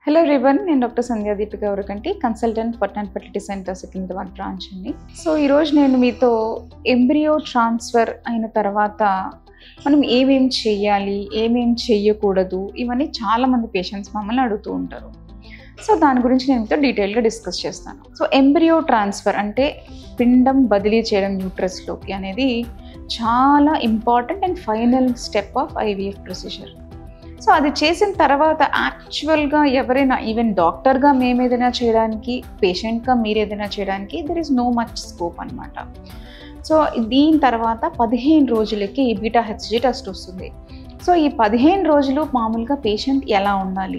hello everyone నేను doctor Sandhya Deepika ఎవరికంటి consultant పట్నాన్ ఫెర్టిలిటీ సెంటర్ సికింద్రాబాద్ బ్రాంచ్ అండి సో ఈరోజు నేను మీతో ఎంబ్రియో ట్రాన్స్ఫర్ అయిన తర్వాత మనం ఏమేం చెయ్యాలి ఏమేం చెయ్యకూడదు ఇవన్నీ చాలామంది పేషెంట్స్ మమ్మల్ని అడుగుతూ ఉంటారు సో దాని గురించి నేను మీతో డీటెయిల్గా డిస్కస్ చేస్తాను సో ఎంబ్రియో ట్రాన్స్ఫర్ అంటే పిండం బదిలీ చేయడం న్యూట్రస్లోకి అనేది చాలా important and final step of IVF procedure so అది చేసిన తర్వాత యాక్చువల్గా ఎవరైనా ఈవెన్ డాక్టర్గా మేము ఏదైనా చేయడానికి పేషెంట్గా మీరు ఏదైనా చేయడానికి there is no much scope అనమాట సో దీని తర్వాత పదిహేను రోజులకి బీటా హెచ్జీ టెస్ట్ వస్తుంది సో ఈ పదిహేను రోజులు మామూలుగా పేషెంట్ ఎలా ఉండాలి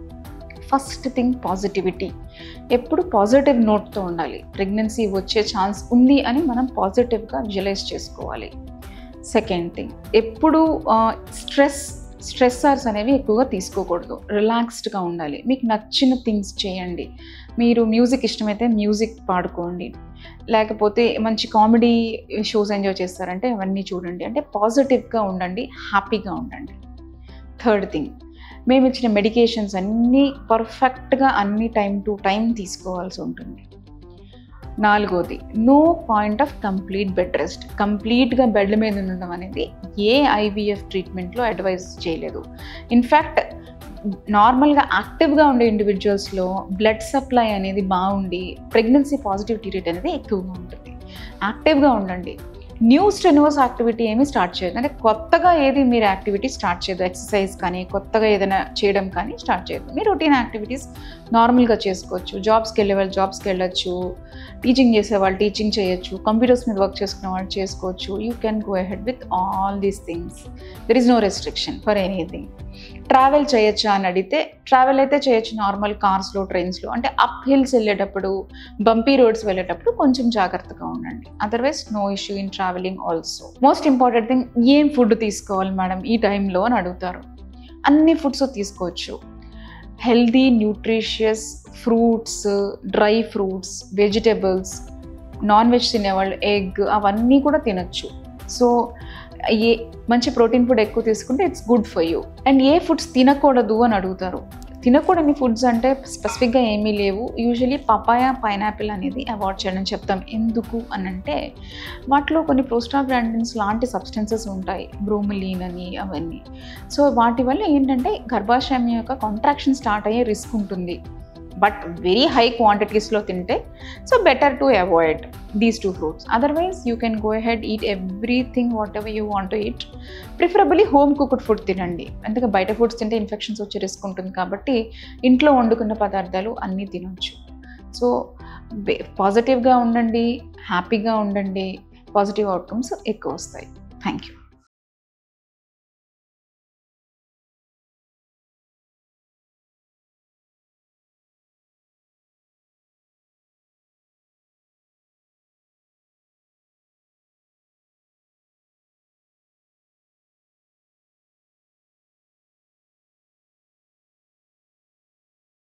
ఫస్ట్ థింగ్ పాజిటివిటీ ఎప్పుడు పాజిటివ్ నోట్తో ఉండాలి ప్రెగ్నెన్సీ వచ్చే ఛాన్స్ ఉంది అని మనం పాజిటివ్గా విజువలైజ్ చేసుకోవాలి సెకండ్ థింగ్ ఎప్పుడు స్ట్రెస్ స్ట్రెస్సర్స్ అనేవి ఎక్కువగా తీసుకోకూడదు రిలాక్స్డ్గా ఉండాలి మీకు నచ్చిన థింగ్స్ చేయండి మీరు మ్యూజిక్ ఇష్టమైతే మ్యూజిక్ పాడుకోండి లేకపోతే మంచి కామెడీ షోస్ ఎంజాయ్ చేస్తారంటే అవన్నీ చూడండి అంటే పాజిటివ్గా ఉండండి హ్యాపీగా ఉండండి థర్డ్ థింగ్ మేము ఇచ్చిన మెడికేషన్స్ అన్నీ పర్ఫెక్ట్గా అన్ని టైం టు టైం తీసుకోవాల్సి ఉంటుంది నాలుగోది no point of complete bed rest కంప్లీట్గా బెడ్ మీద ఉండడం అనేది ఏ ఐవీఎఫ్ ట్రీట్మెంట్లో అడ్వైజ్ చేయలేదు ఇన్ఫ్యాక్ట్ నార్మల్గా యాక్టివ్గా ఉండే ఇండివిజువల్స్లో బ్లడ్ సప్లై అనేది బాగుండి ప్రెగ్నెన్సీ పాజిటివిటీ రేట్ అనేది ఎక్కువగా ఉంటుంది యాక్టివ్గా ఉండండి న్యూ స్టెన్యూస్ యాక్టివిటీ ఏమీ స్టార్ట్ చేయదు అంటే కొత్తగా ఏది మీరు యాక్టివిటీ స్టార్ట్ చేయదు ఎక్సర్సైజ్ కానీ కొత్తగా ఏదైనా చేయడం కానీ స్టార్ట్ చేయదు మీ రొటీన్ యాక్టివిటీస్ నార్మల్గా చేసుకోవచ్చు జాబ్స్కి వెళ్ళే వాళ్ళు జాబ్స్కి వెళ్ళొచ్చు టీచింగ్ చేసే వాళ్ళు టీచింగ్ చేయొచ్చు కంప్యూటర్స్ మీద వర్క్ చేసుకునే వాళ్ళు చేసుకోవచ్చు you can go ahead with all these things there is no restriction for anything travel చేయొచ్చా అని అడిగితే ట్రావెల్ అయితే చేయొచ్చు నార్మల్ కార్స్లో ట్రైన్స్లో అంటే అప్ హిల్స్ వెళ్ళేటప్పుడు బంపీ రోడ్స్ వెళ్ళేటప్పుడు కొంచెం జాగ్రత్తగా ఉండండి otherwise no issue in travelling also most important thing ఏం ఫుడ్ తీసుకోవాలి మేడం ఈ టైంలో అని అడుగుతారు అన్ని ఫుడ్స్ తీసుకోవచ్చు healthy nutritious fruits dry fruits vegetables non veg తినేవాళ్ళు ఎగ్ అవన్నీ కూడా తినచ్చు సో ఏ మంచి ప్రోటీన్ ఫుడ్ ఎక్కువ తీసుకుంటే it's good for you and ఏ ఫుడ్స్ తినకూడదు అని అడుగుతారు తినకూడని ఫుడ్స్ అంటే స్పెసిఫిక్గా ఏమీ లేవు యూజువలీ పపాయ పైనాపిల్ అనేది అవాయిడ్ చేయడం చెప్తాం ఎందుకు అని అంటే వాటిలో కొన్ని ప్రోస్టాగ్రాండిన్స్ లాంటి సబ్స్టెన్సెస్ ఉంటాయి బ్రోమిలీన్ అని అవన్నీ సో వాటి వల్ల ఏంటంటే గర్భాశయం యొక్క కాంట్రాక్షన్ స్టార్ట్ అయ్యే రిస్క్ ఉంటుంది బట్ వెరీ హై క్వాంటిటీస్లో తింటే so better to avoid these two fruits otherwise you can go ahead eat everything whatever you want to eat preferably home cooked food తినండి అందుకే బయట ఫుడ్స్ తింటే infections వచ్చే risk ఉంటుంది కాబట్టి ఇంట్లో వండుకున్న పదార్థాలు అన్నీ తినొచ్చు సో పాజిటివ్గా ఉండండి హ్యాపీగా ఉండండి పాజిటివ్ అవుట్కమ్స్ ఎక్కువ వస్తాయి థ్యాంక్ యూ